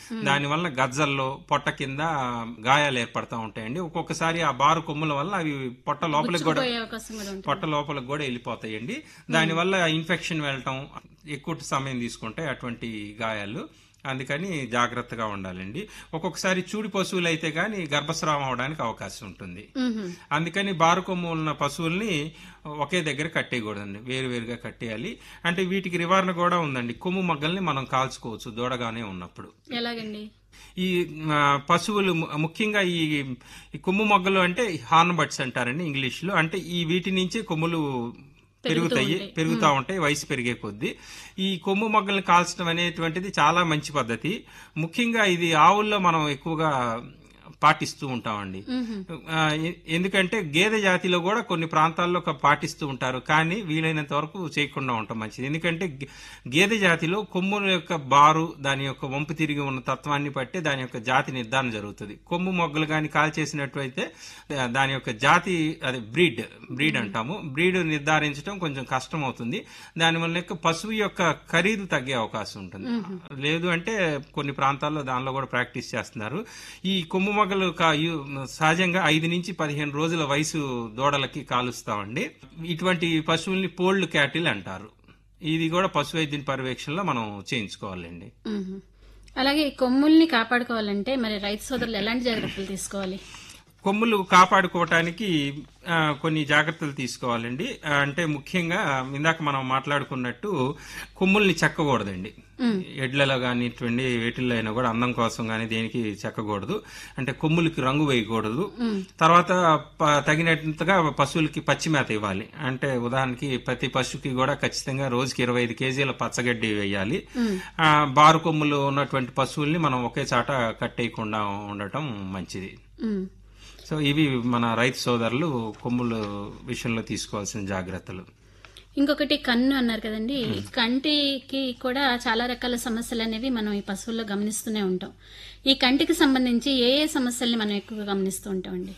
దానివల్ల గజ్జల్లో పొట్ట కింద గాయాలు ఏర్పడతా ఉంటాయండి ఒక్కొక్కసారి ఆ బారు కొమ్ముల వల్ల అవి పొట్ట లోపలికి కూడా పోయే అవకాశం కూడా ఉంటుంది పొట్ట లోపలికి కూడా వెళ్ళిపోతాయండి దానివల్ల ఇన్ఫెక్షన్ వెళ్ళటం ఎక్కువ సమయం తీసుకుంటాయి అటువంటి గాయాలు అందుకని జాగ్రత్తగా ఉండాలండి ఒక్కొక్కసారి చూడి పశువులు అయితే గాని గర్భస్రావం అవడానికి అవకాశం ఉంటుంది మ్మ్. అందుకని బారు కొమ్ము ఉన్న పశువుల్ని ఒకే దగ్గర కట్టేయకూడదండి వేరువేరుగా కట్టేయాలి అంటే వీటికి నివారణ కూడా ఉందండి కొమ్ము మగ్గల్ని మనం కాల్చుకోవచ్చు దూడగానే ఉన్నప్పుడు ఎలాగండి ఈ ఆ, పశువులు ము- ముఖ్యంగా ఈ ఈ కొమ్ము మొగ్గలు అంటే హార్న్ బట్స్ అంటారండి ఇంగ్లీష్ లో అంటే ఈ వీటి నుంచి కొమ్ములు పెరుగుతాయి పెరుగుతూ ఉంటాయి వయసు పెరిగే కొద్దీ ఈ కొమ్ము మొగ్గల్ని కాల్చడం అనేటువంటిది చాలా మంచి పద్ధతి ముఖ్యంగా ఇది ఆవుల్లో మనం ఎక్కువగా పాటిస్తూ ఉంటామండి ఆ, ఎ- ఎందుకంటే గేదె జాతిలో కూడా కొన్ని ప్రాంతాల్లో ఒక పాటిస్తూ ఉంటారు కానీ వీలైనంత వరకు చేయకుండా ఉంటాం మంచిది ఎందుకంటే గే- గేదె జాతిలో కొమ్ముల యొక్క బారు దాని యొక్క వంపు తిరిగి ఉన్న తత్వాన్ని బట్టి దాని యొక్క జాతి నిర్ధారణ జరుగుతుంది కొమ్ము మొగ్గలు కానీ కాల్చేసినట్లయితే దా- దాని యొక్క జాతి అదే బ్రీడ్ బ్రీడ్ అంటాము బ్రీడ్ నిర్ధారించడం కొంచెం కష్టం అవుతుంది దానివల్ల యొక్క పశువు యొక్క ఖరీదు తగ్గే అవకాశం ఉంటుంది లేదు అంటే కొన్ని ప్రాంతాల్లో దానిలో కూడా ప్రాక్టీస్ చేస్తున్నారు ఈ కొమ్ము మొగ్గలు కా- యు- సహజంగా ఐదు నుంచి పదిహేను రోజుల వయసు దూడలకి కాలుస్తామండి ఇటువంటి పశువుల్ని పోల్డ్ క్యాటిల్ అంటారు ఇది కూడా పశు వైద్యుని పర్యవేక్షణలో మనం చేయించుకోవాలండి మ్మ్. అలాగే ఈ కొమ్ముల్ని కాపాడుకోవాలంటే మరి రైతు సోదరులు ఎలాంటి జాగ్రత్తలు తీసుకోవాలి కొమ్ములు కాపాడుకోవటానికి ఆ, కొన్ని జాగ్రత్తలు తీసుకోవాలండి ఆ, అంటే ముఖ్యంగా ఇందాక మనం మాట్లాడుకున్నట్టు కొమ్ముల్ని చెక్కకూడదండి ఎడ్లలో కానీ ఇటువంటి వేటిల్లో అయినా కూడా అందం కోసం కానీ దేనికి చెక్కకూడదు అంటే కొమ్ములకి రంగు వేయకూడదు తర్వాత ప- తగినట్టుగా పశువులకి పచ్చి మేత ఇవ్వాలి అంటే ఉదాహరణకి ప్రతి పశువుకి కూడా ఖచ్చితంగా రోజుకి ఇరవై ఐదు కేజీల పచ్చగడ్డి వేయాలి ఆ, బారు కొమ్ములు ఉన్నటువంటి పశువుల్ని మనం ఒకే చాట కట్టేయకుండా ఉండటం మంచిది మ్మ్. సో ఇవి మన రైతు సోదరులు కొమ్ముల విషయంలో తీసుకోవాల్సిన జాగ్రత్తలు ఇంకొకటి కన్ను అన్నారు కదండి ఈ కంటికి కూడా చాలా రకాల సమస్యలు అనేవి మనం ఈ పశువుల్లో గమనిస్తూనే ఉంటాం ఈ కంటికి సంబంధించి ఏ ఏ సమస్యల్ని మనం ఎక్కువగా గమనిస్తూ ఉంటామండి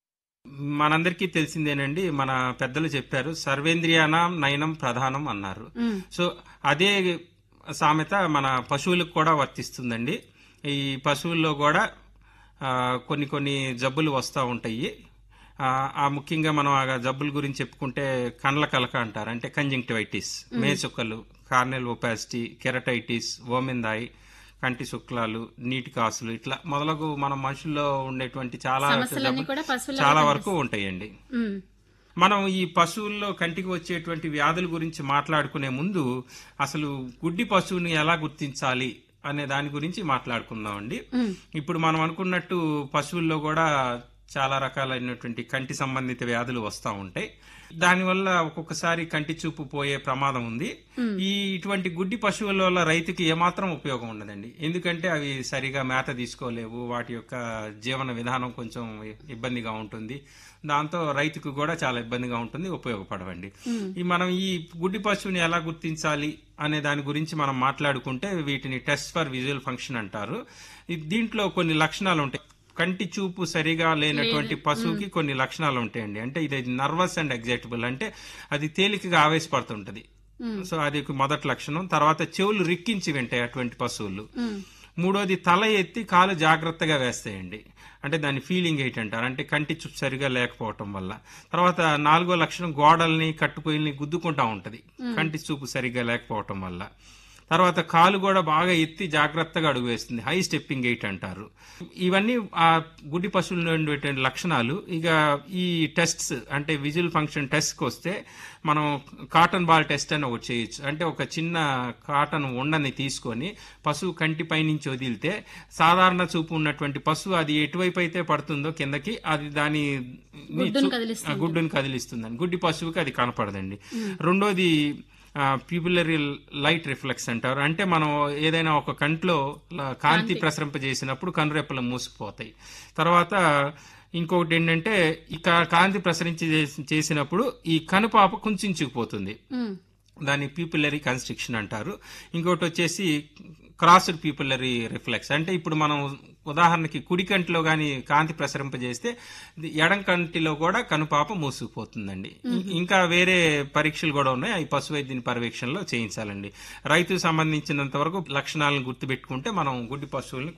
మనందరికీ తెలిసిందేనండి మన పెద్దలు చెప్పారు సర్వేంద్రియానం నయనం ప్రధానం అన్నారు మ్మ్. సో అదే సామెత మన పశువులకు కూడా వర్తిస్తుందండి ఈ పశువుల్లో కూడా ఆ, కొన్ని కొన్ని జబ్బులు వస్తూ ఉంటాయి ఆ, ఆ ముఖ్యంగా మనం ఆ జబ్బుల గురించి చెప్పుకుంటే కండ్ల కలక అంటారు అంటే కంజంక్టివైటిస్ మేచుక్కలు కార్నెల్ ఒపాసిటీ కెరటైటిస్ ఓమెందాయి కంటి శుక్లాలు నీటి కాసులు ఇట్లా మొదలగు మన మనుషుల్లో ఉండేటువంటి చాలా సమస్యలన్నీ కూడా జబ్బులు పశువుల చాలా వరకు ఉంటాయండి మ్మ్. మనం ఈ పశువుల్లో కంటికి వచ్చేటువంటి వ్యాధుల గురించి మాట్లాడుకునే ముందు అసలు గుడ్డి పశువుని ఎలా గుర్తించాలి అనే దాని గురించి మాట్లాడుకుందామండి మ్మ్. ఇప్పుడు మనం అనుకున్నట్టు పశువుల్లో కూడా చాలా రకాలైనటువంటి కంటి సంబంధిత వ్యాధులు వస్తూ ఉంటాయి దానివల్ల ఒక్కొక్కసారి కంటి చూపు పోయే ప్రమాదం ఉంది ఈ ఇటువంటి గుడ్డి పశువుల వల్ల రైతుకి ఏమాత్రం ఉపయోగం ఉండదండి ఎందుకంటే అవి సరిగా మేత తీసుకోలేవు వాటి యొక్క జీవన విధానం కొంచెం ఇబ్బందిగా ఉంటుంది దాంతో రైతుకు కూడా చాలా ఇబ్బందిగా ఉంటుంది ఉపయోగపడవండి ఈ మనం ఈ గుడ్డి పశువుని ఎలా గుర్తించాలి అనే దాని గురించి మనం మాట్లాడుకుంటే వీటిని టెస్ట్ ఫర్ విజువల్ ఫంక్షన్ అంటారు ఈ- దీంట్లో కొన్ని లక్షణాలు ఉంటాయి కంటి చూపు సరిగా లేనటువంటి పశువుకి కొన్ని లక్షణాలు ఉంటాయండి అంటే ఇది నర్వస్ అండ్ ఎగ్జైటబుల్ అంటే అది తేలికగా ఆవేశపడుతుంటది సో అది ఒక మొదటి లక్షణం తర్వాత చెవులు రిక్కించి వింటాయి అటువంటి పశువులు మ్మ్. మూడోది తల ఎత్తి కాలు జాగ్రత్తగా వేస్తాయండి అంటే దాని ఫీలింగ్ ఏంటంటారు అంటే కంటి చూపు సరిగా లేకపోవటం వల్ల తర్వాత నాలుగో లక్షణం గోడల్ని కట్టుకొయిల్ని గుద్దుకుంటా ఉంటది కంటి చూపు సరిగా లేకపోవటం వల్ల తర్వాత కాలు కూడా బాగా ఎత్తి జాగ్రత్తగా అడుగు వేస్తుంది హై స్టెప్పింగ్ గైట్ అంటారు ఇవన్నీ ఆ గుడ్డి పశువుల ఉండేటువంటి లక్షణాలు ఇక ఈ టెస్ట్స్ అంటే విజువల్ ఫంక్షన్ టెస్ట్కి వస్తే మనం కాటన్ బాల్ టెస్ట్ అని ఒకటి చేయొచ్చు అంటే ఒక చిన్న కాటన్ ఉండని తీసుకొని పశువు కంటి పైనుంచి వదిలితే సాధారణ చూపు ఉన్నటువంటి పశువు అది ఎటువైపు అయితే పడుతుందో కిందకి అది దాని గుడ్డును కదిలిస్తుంది. ఆ, గుడ్డును కదిలిస్తుందండి గుడ్డి పశువుకి అది కనపడదండి రెండోది ప్యూపులరీ లైట్ రిఫ్లెక్స్ అంటారు అంటే మనం ఏదైనా ఒక కంట్లో ల- కాంతి ప్రసరింపజేసినప్పుడు కనురెప్పలు మూసుకుపోతాయి తర్వాత ఇంకొకటి ఏంటంటే ఈ కా- కాంతి ప్రసరించి చేసి- చేసినప్పుడు ఈ కనుపాప కుంచుకుపోతుంది మ్మ్. దాన్ని పీపులరీ కన్స్ట్రిక్షన్ అంటారు ఇంకోటి వచ్చేసి క్రాస్డ్ పీపులరీ రిఫ్లెక్స్ అంటే ఇప్పుడు మనం ఉదాహరణకి కుడి కంటిలో కానీ కాంతి ప్రసరింపజేస్తే ఇది ఎడం కంటిలో కూడా కనుపాప మూసుకుపోతుందండి ఇం- ఇంకా వేరే పరీక్షలు కూడా ఉన్నాయి అవి పశు వైద్యుని పర్యవేక్షణలో చేయించాలండి రైతుకు సంబంధించినంత వరకు లక్షణాలను గుర్తుపెట్టుకుంటే మనం గుడ్డి పశువుల్ని